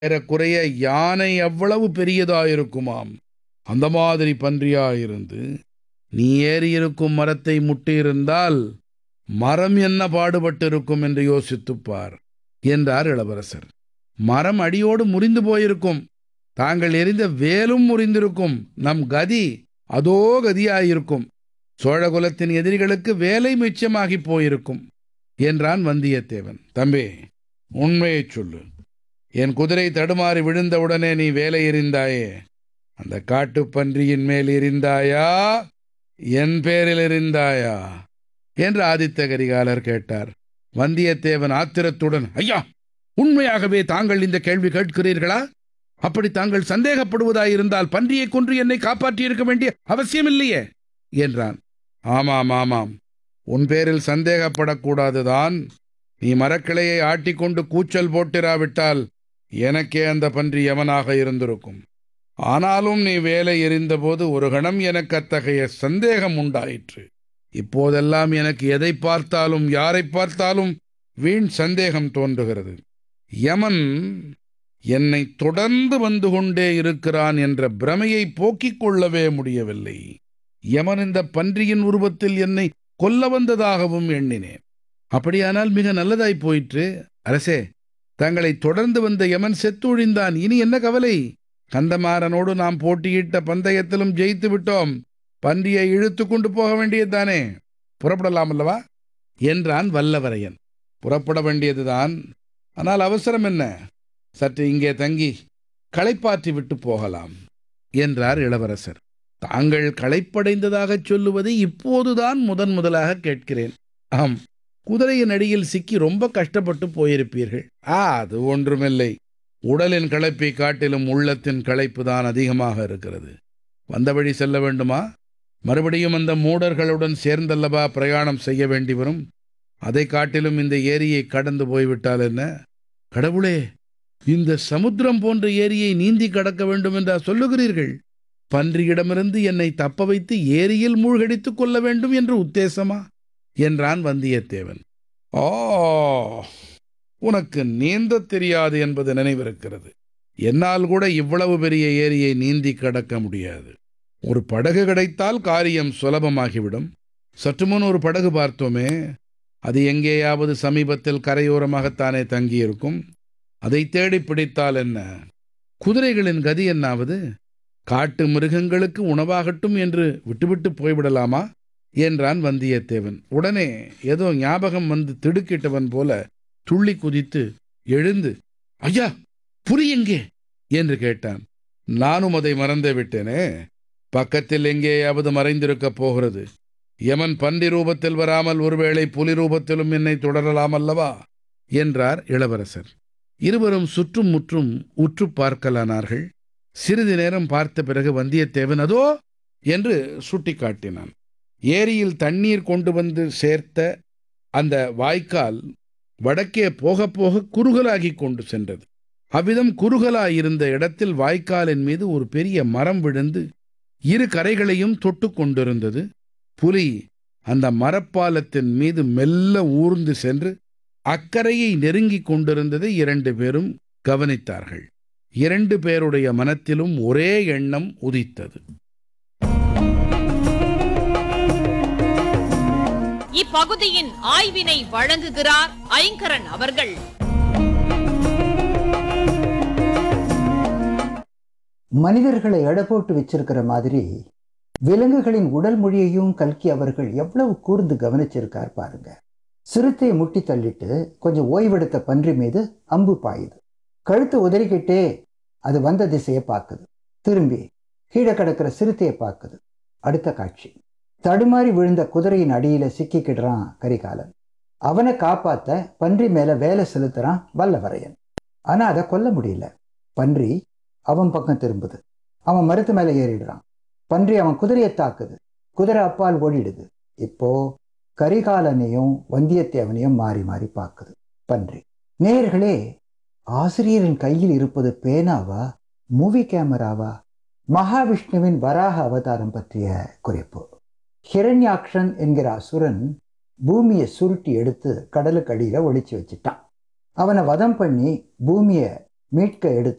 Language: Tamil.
ஏறக்குறைய யானை அவ்வளவு பெரியதாயிருக்குமாம் அந்த மாதிரி பன்றியாயிருந்து நீ ஏறியிருக்கும் மரத்தை முட்டியிருந்தால் மரம் என்ன பாடுபட்டிருக்கும் என்று யோசித்துப் பார் என்றார் இளவரசர் மரம் அடியோடு முறிந்து போயிருக்கும் தாங்கள் எறிந்த வேலும் முறிந்திருக்கும் நம் கதி அதோ கதியாயிருக்கும் சோழகுலத்தின் எதிரிகளுக்கு வேலை மிச்சமாகிப் போயிருக்கும் என்றான் வந்தியத்தேவன் தம்பி உண்மையைச் சொல்லு என் குதிரை தடுமாறி விழுந்தவுடனே நீ வேலை எறிந்தாயே அந்த காட்டுப்பன்றியின் மேல் எறிந்தாயா என் பேரில் எறிந்தாயா என்று ஆதித்த கரிகாலர் கேட்டார் வந்தியத்தேவன் ஆத்திரத்துடன் ஐயா உண்மையாகவே தாங்கள் இந்த கேள்வி கேட்கிறீர்களா அப்படி தாங்கள் சந்தேகப்படுவதாயிருந்தால் பன்றியை கொன்று என்னை காப்பாற்றியிருக்க வேண்டிய அவசியமில்லையே என்றான் ஆமாம் ஆமாம் உன் பேரில் சந்தேகப்படக்கூடாதுதான் நீ மரக்கிளையை ஆட்டிக்கொண்டு கூச்சல் போட்டிராவிட்டால் எனக்கே அந்த பன்றி எவனாக இருந்திருக்கும் ஆனாலும் நீ வேலை எறிந்தபோது ஒரு கணம் எனக்கு அத்தகைய சந்தேகம் உண்டாயிற்று இப்போதெல்லாம் எனக்கு எதை பார்த்தாலும் யாரை பார்த்தாலும் வீண் சந்தேகம் தோன்றுகிறது யமன் என்னை தொடர்ந்து வந்து கொண்டே இருக்கிறான் என்ற பிரமையை போக்கிக் கொள்ளவே முடியவில்லை யமன் இந்த பன்றியின் உருவத்தில் என்னை கொல்ல வந்ததாகவும் எண்ணினேன் அப்படியானால் மிக நல்லதாய் போயிற்று அரசே தங்களை தொடர்ந்து வந்த யமன் செத்தொழிந்தான் இனி என்ன கவலை கந்தமாறனோடு நாம் போட்டியிட்ட பந்தயத்திலும் ஜெயித்து விட்டோம் பன்றியை இழுத்து கொண்டு போக வேண்டியதுதானே புறப்படலாம் அல்லவா என்றான் வல்லவரையன் புறப்பட வேண்டியதுதான் ஆனால் அவசரம் என்ன சற்று இங்கே தங்கி களைப்பாற்றி விட்டு போகலாம் என்றார் இளவரசர் தாங்கள் களைப்படைந்ததாகச் சொல்லுவதை இப்போதுதான் முதன் முதலாக கேட்கிறேன் ஆம் குதிரையின் அடியில் சிக்கி ரொம்ப கஷ்டப்பட்டு போயிருப்பீர்கள் ஆ அது ஒன்றுமில்லை உடலின் களைப்பை காட்டிலும் உள்ளத்தின் களைப்பு தான் அதிகமாக இருக்கிறது வந்த வழி செல்ல வேண்டுமா மறுபடியும் அந்த மூடர்களுடன் சேர்ந்தல்லவா பிரயாணம் செய்ய வேண்டி வரும் அதை காட்டிலும் இந்த ஏரியை கடந்து போய்விட்டால் என்ன கடவுளே இந்த சமுத்திரம் போன்ற ஏரியை நீந்தி கடக்க வேண்டும் என்றா சொல்லுகிறீர்கள் பன்றியிடமிருந்து என்னை தப்ப வைத்து ஏரியில் மூழ்கடித்துக் கொள்ள வேண்டும் என்று உத்தேசமா என்றான் வந்தியத்தேவன் ஆ உனக்கு நீந்தத் தெரியாது என்பது நினைவிருக்கிறது என்னால் கூட இவ்வளவு பெரிய ஏரியை நீந்தி கடக்க முடியாது ஒரு படகு கிடைத்தால் காரியம் சுலபமாகிவிடும் சற்று முன் ஒரு படகு பார்த்தோமே அது எங்கேயாவது சமீபத்தில் கரையோரமாகத்தானே தங்கியிருக்கும் அதை தேடி பிடித்தால் என்ன குதிரைகளின் கதி என்னாவது காட்டு மிருகங்களுக்கு உணவாகட்டும் என்று விட்டுவிட்டு போய்விடலாமா என்றான் வந்தியத்தேவன் உடனே ஏதோ ஞாபகம் வந்து திடுக்கிட்டவன் போல துள்ளி குதித்து எழுந்து ஐயா புலி எங்கே என்று கேட்டான் நானும் அதை மறந்தே விட்டேனே பக்கத்தில் எங்கேயாவது மறைந்திருக்கப் போகிறது யமன் பன்றி ரூபத்தில் வராமல் ஒருவேளை புலி ரூபத்திலும் என்னை தொடரலாம் அல்லவா என்றார் இளவரசர் இருவரும் சுற்றும் முற்றும் உற்று பார்க்கலானார்கள் சிறிது நேரம் பார்த்த பிறகு வந்தியத்தேவன் அதோ என்று சுட்டிக்காட்டினான் ஏரியில் தண்ணீர் கொண்டு வந்து சேர்த்த அந்த வாய்க்கால் வடக்கே போக போக குறுகலாகிக் கொண்டு சென்றது அவ்விதம் குறுகலாயிருந்த இடத்தில் வாய்க்காலின் மீது ஒரு பெரிய மரம் விழுந்து இரு கரைகளையும் தொட்டு கொண்டிருந்தது புலி அந்த மரப்பாலத்தின் மீது மெல்ல ஊர்ந்து சென்று அக்கரையை நெருங்கிக் கொண்டிருந்ததை இரண்டு பேரும் கவனித்தார்கள் இரண்டு பேருடைய மனத்திலும் ஒரே எண்ணம் உதித்தது இப்பகுதியின் ஆய்வினை வழங்குகிறார் ஐங்கரன் அவர்கள் மனிதர்களை எடை போட்டு வச்சிருக்கிற மாதிரி விலங்குகளின் உடல் மொழியையும் கல்கி அவர்கள் எவ்வளவு கூர்ந்து கவனிச்சிருக்கார் பாருங்க சிறுத்தையை முட்டி தள்ளிட்டு கொஞ்சம் ஓய்வெடுத்த பன்றி மீது அம்பு பாயுது கழுத்து உதறிக்கிட்டே அது வந்த திசையை பார்க்குது திரும்பி கீழே கிடக்கிற சிறுத்தையை பார்க்குது அடுத்த காட்சி தடுமாறி விழுந்த குதிரையின் அடியில சிக்கிக்கிடுறான் கரிகாலன் அவனை காப்பாத்த பன்றி மேல வேலை செலுத்துறான் வல்லவரையன் ஆனா அதை கொல்ல முடியல பன்றி அவன் பக்கம் திரும்புது அவன் மரத்து மேலே ஏறிடுறான் பன்றி அவன் குதிரையை தாக்குது குதிரை அப்பால் ஓடிடுது இப்போ கரிகாலனையும் வந்தியத்தேவனையும் மாறி மாறி பார்க்குது பன்றி நேயர்களே ஆசிரியரின் கையில் இருப்பது பேனாவா மூவி கேமராவா மகாவிஷ்ணுவின் வராக அவதாரம் பற்றிய குறிப்பு ஹிரண்யாக்ஷன் என்கிற அசுரன் பூமியை சுருட்டி எடுத்து கடலுக்கு அடியில ஒளிச்சு வச்சிட்டான் அவனை வதம் பண்ணி பூமியை மீட்க எடுத்த